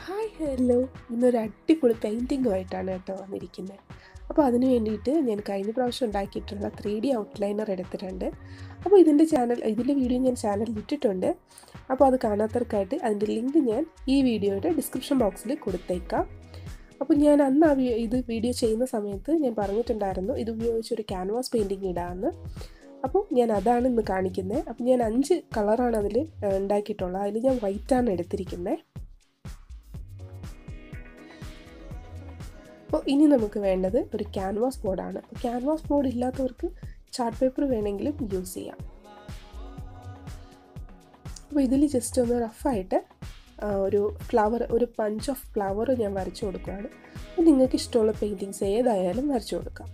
hi hello ഇന്നൊരു അടിപൊളി പെയിൻറ്റിങ്ങുമായിട്ടാണ് കേട്ടോ വന്നിരിക്കുന്നത് അപ്പോൾ അതിന് വേണ്ടിയിട്ട് ഞാൻ കഴിഞ്ഞ പ്രാവശ്യം ഉണ്ടാക്കിയിട്ടുള്ള ത്രീ ഡി ഔട്ട്ലൈനർ എടുത്തിട്ടുണ്ട് അപ്പോൾ ഇതിൻ്റെ ചാനൽ ഇതിൻ്റെ വീഡിയോ ഞാൻ ചാനലിൽ ഇട്ടിട്ടുണ്ട് അപ്പോൾ അത് കാണാത്തവർക്കായിട്ട് അതിൻ്റെ ലിങ്ക് ഞാൻ ഈ വീഡിയോയുടെ ഡിസ്ക്രിപ്ഷൻ ബോക്സിൽ കൊടുത്തേക്കാം അപ്പോൾ ഞാൻ അന്ന് ആ വീ- ഇത് വീഡിയോ ചെയ്യുന്ന സമയത്ത് ഞാൻ പറഞ്ഞിട്ടുണ്ടായിരുന്നു ഇത് ഉപയോഗിച്ച് ഒരു ക്യാൻവാസ് പെയിൻറ്റിങ് ഇടാമെന്ന് അപ്പോൾ ഞാൻ അതാണ് ഇന്ന് കാണിക്കുന്നത് അപ്പോൾ ഞാൻ അഞ്ച് കളറാണ് അതിൽ ഉണ്ടാക്കിയിട്ടുള്ളത് അതിൽ ഞാൻ വൈറ്റാണ് എടുത്തിരിക്കുന്നത് അപ്പോൾ ഇനി നമുക്ക് വേണ്ടത് ഒരു ക്യാൻവാസ് ബോർഡാണ് അപ്പോൾ ക്യാൻവാസ് ബോർഡ് ഇല്ലാത്തവർക്ക് ചാർട്ട് പേപ്പർ വേണമെങ്കിലും യൂസ് ചെയ്യാം അപ്പോൾ ഇതിൽ ജസ്റ്റ് ഒന്ന് റഫായിട്ട് ഒരു ഫ്ലവർ ഒരു പഞ്ച് ഓഫ് ഫ്ലവർ ഞാൻ വരച്ചു കൊടുക്കുകയാണ് അപ്പോൾ നിങ്ങൾക്ക് ഇഷ്ടമുള്ള പെയിൻറ്റിങ്സ് ഏതായാലും വരച്ചു കൊടുക്കാം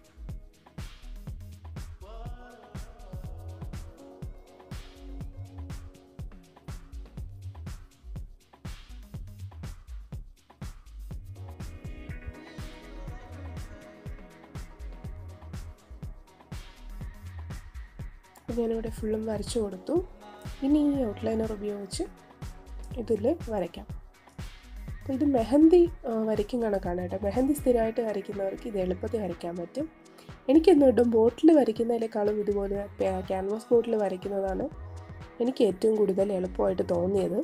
അപ്പോൾ ഞാനിവിടെ ഫുള്ളും വരച്ചു കൊടുത്തു ഇനി ഈ ഔട്ട്ലൈനർ ഉപയോഗിച്ച് ഇതിൽ വരയ്ക്കാം അപ്പോൾ ഇത് മെഹന്തി ആ, വരയ്ക്കും കണക്കാണ് കേട്ടോ മെഹന്തി സ്ഥിരമായിട്ട് വരയ്ക്കുന്നവർക്ക് ഇത് എളുപ്പത്തിൽ വരയ്ക്കാൻ പറ്റും എനിക്കെന്നും ഇട്ടും ബോട്ടിൽ വരയ്ക്കുന്നതിനേക്കാളും ഇതുപോലെ ക്യാൻവാസ് ബോട്ടിൽ വരയ്ക്കുന്നതാണ് എനിക്ക് ഏറ്റവും കൂടുതൽ എളുപ്പമായിട്ട് തോന്നിയത്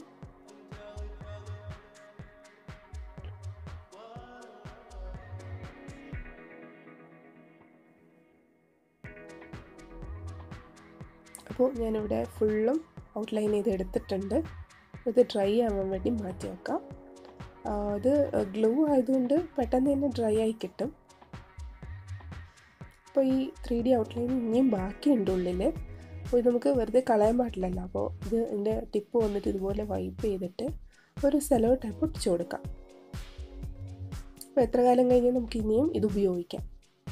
അപ്പോൾ ഞാനിവിടെ ഫുള്ളും ഔട്ട്ലൈൻ ചെയ്ത് എടുത്തിട്ടുണ്ട് ഇത് ഡ്രൈ ആവാൻ വേണ്ടി മാറ്റി വെക്കാം ആ, ഇത് ഗ്ലൂ ആയതുകൊണ്ട് പെട്ടെന്ന് തന്നെ ഡ്രൈ ആയി കിട്ടും അപ്പോൾ ഈ ത്രീ ഡി ഔട്ട്ലൈൻ ഇനിയും ബാക്കിയുണ്ട് ഉള്ളിൽ അപ്പോൾ ഇത് നമുക്ക് വെറുതെ കളയാൻ പാടില്ലല്ലോ അപ്പോൾ ഇത് ഇതിൻ്റെ ടിപ്പ് വന്നിട്ട് ഇതുപോലെ വൈപ്പ് ചെയ്തിട്ട് ഒരു സെലോ ടൈപ്പ് ഒട്ടിച്ചു കൊടുക്കാം അപ്പോൾ എത്ര കാലം കഴിഞ്ഞാൽ നമുക്ക് ഇനിയും ഇത് ഉപയോഗിക്കാം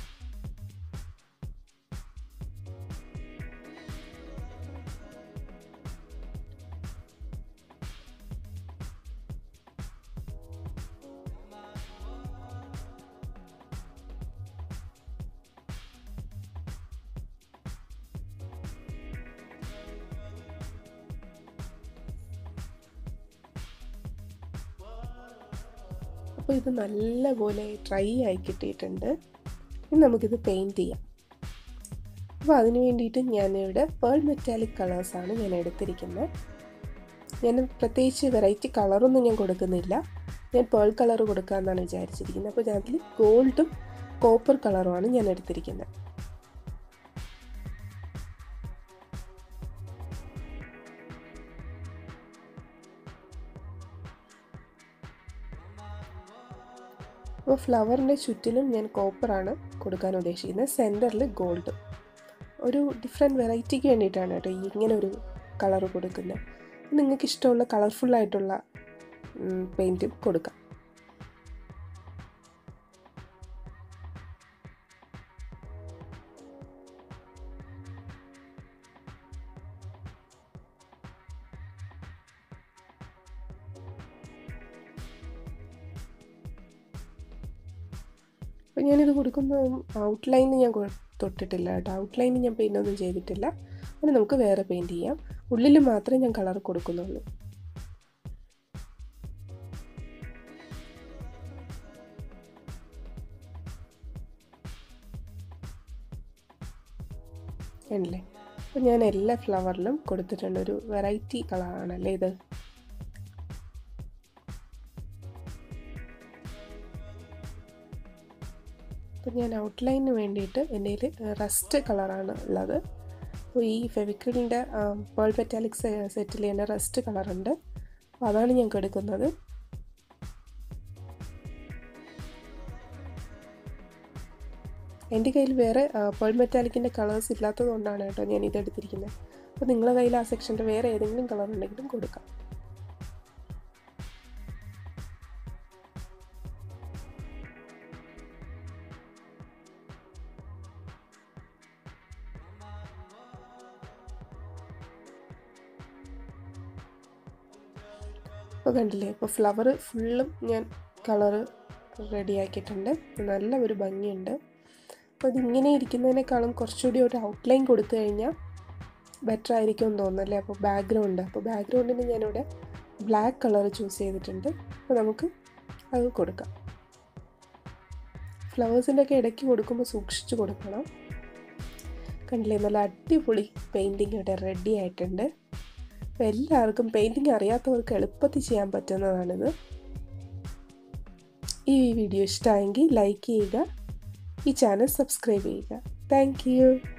അപ്പോൾ ഇത് നല്ലപോലെ ഡ്രൈ ആയി കിട്ടിയിട്ടുണ്ട് ഇനി നമുക്കിത് പെയിൻറ്റ് ചെയ്യാം അപ്പോൾ അതിന് വേണ്ടിയിട്ട് ഞാനിവിടെ പേൾ മെറ്റാലിക് കളേഴ്സാണ് ഞാൻ എടുത്തിരിക്കുന്നത് ഞാൻ പ്രത്യേകിച്ച് വെറൈറ്റി കളറൊന്നും ഞാൻ കൊടുക്കുന്നില്ല ഞാൻ പേൾ കളർ കൊടുക്കാമെന്നാണ് വിചാരിച്ചിരിക്കുന്നത് അപ്പോൾ ഞാൻ അതിൽ ഗോൾഡും കോപ്പർ കളറുമാണ് ഞാൻ എടുത്തിരിക്കുന്നത് അപ്പോൾ ഫ്ലവറിൻ്റെ ചുറ്റിലും ഞാൻ കോപ്പറാണ് കൊടുക്കാൻ ഉദ്ദേശിക്കുന്നത് സെൻറ്ററിൽ ഗോൾഡ് ഒരു ഡിഫറെൻറ്റ് വെറൈറ്റിക്ക് വേണ്ടിയിട്ടാണ് കേട്ടോ ഈ ഇങ്ങനെ ഒരു കളർ കൊടുക്കുന്നത് നിങ്ങൾക്ക് ഇഷ്ടമുള്ള കളർഫുള്ളായിട്ടുള്ള പെയിൻറ്റും കൊടുക്കാം അപ്പോൾ ഞാനിത് കൊടുക്കുന്ന ഔട്ട്ലൈൻ ഞാൻ കൊ- തൊട്ടിട്ടില്ല കേട്ടോ ഔട്ട്ലൈൻ ഞാൻ പെയിൻ്റ് ഒന്നും ചെയ്തിട്ടില്ല അത് നമുക്ക് വേറെ പെയിൻറ് ചെയ്യാം ഉള്ളിൽ മാത്രമേ ഞാൻ കളർ കൊടുക്കുന്നുള്ളൂ ആണല്ലേ അപ്പോൾ ഞാൻ എല്ലാ ഫ്ലവറിലും കൊടുത്തിട്ടുണ്ട് ഒരു വെറൈറ്റി കളറാണല്ലേ ഇത് അപ്പോൾ ഞാൻ ഔട്ട്ലൈനിന് വേണ്ടിയിട്ട് എൻ്റെ കയ്യിൽ റസ്റ്റ് കളറാണ് ഉള്ളത് അപ്പോൾ ഈ ഫെവിക്രിലിൻ്റെ പേൾ പെറ്റാലിക് സെറ്റിൽ തന്നെ റസ്റ്റ് കളറുണ്ട് അപ്പോൾ അതാണ് ഞാൻ കൊടുക്കുന്നത് എൻ്റെ കയ്യിൽ വേറെ പേൾ മെറ്റാലിക്കിൻ്റെ കളേഴ്സ് ഇല്ലാത്തത് കൊണ്ടാണ് കേട്ടോ ഞാൻ ഇത് എടുത്തിരിക്കുന്നത് അപ്പോൾ നിങ്ങളുടെ കയ്യിൽ ആ സെക്ഷൻ്റെ വേറെ ഏതെങ്കിലും കളർ ഉണ്ടെങ്കിലും കൊടുക്കാം ഇപ്പോൾ കണ്ടില്ലേ ഇപ്പോൾ ഫ്ലവർ ഫുള്ളും ഞാൻ കളറ് റെഡിയാക്കിയിട്ടുണ്ട് നല്ല ഒരു ഭംഗിയുണ്ട് അപ്പോൾ ഇതിങ്ങനെ ഇരിക്കുന്നതിനേക്കാളും കുറച്ചുകൂടി ഒരു ഔട്ട്ലൈൻ കൊടുത്തു കഴിഞ്ഞാൽ ബെറ്റർ ആയിരിക്കും എന്ന് തോന്നുന്നല്ലേ അപ്പോൾ ബാക്ക്ഗ്രൗണ്ട് അപ്പോൾ ബാക്ക്ഗ്രൗണ്ടിന് ഞാനിവിടെ ബ്ലാക്ക് കളർ ചൂസ് ചെയ്തിട്ടുണ്ട് അപ്പോൾ നമുക്ക് അത് കൊടുക്കാം ഫ്ലവേഴ്സിൻ്റെ ഒക്കെ ഇടയ്ക്ക് കൊടുക്കുമ്പോൾ സൂക്ഷിച്ച് കൊടുക്കണം കണ്ടില്ലേ നല്ല അടിപൊളി പെയിൻറ്റിങ് ഇവിടെ റെഡി ആയിട്ടുണ്ട് അപ്പോൾ എല്ലാവർക്കും പെയിൻറ്റിങ് അറിയാത്തവർക്ക് എളുപ്പത്തിൽ ചെയ്യാൻ പറ്റുന്നതാണിത് ഈ വീഡിയോ ഇഷ്ടമായെങ്കിൽ ലൈക്ക് ചെയ്യുക ഈ ചാനൽ സബ്സ്ക്രൈബ് ചെയ്യുക താങ്ക്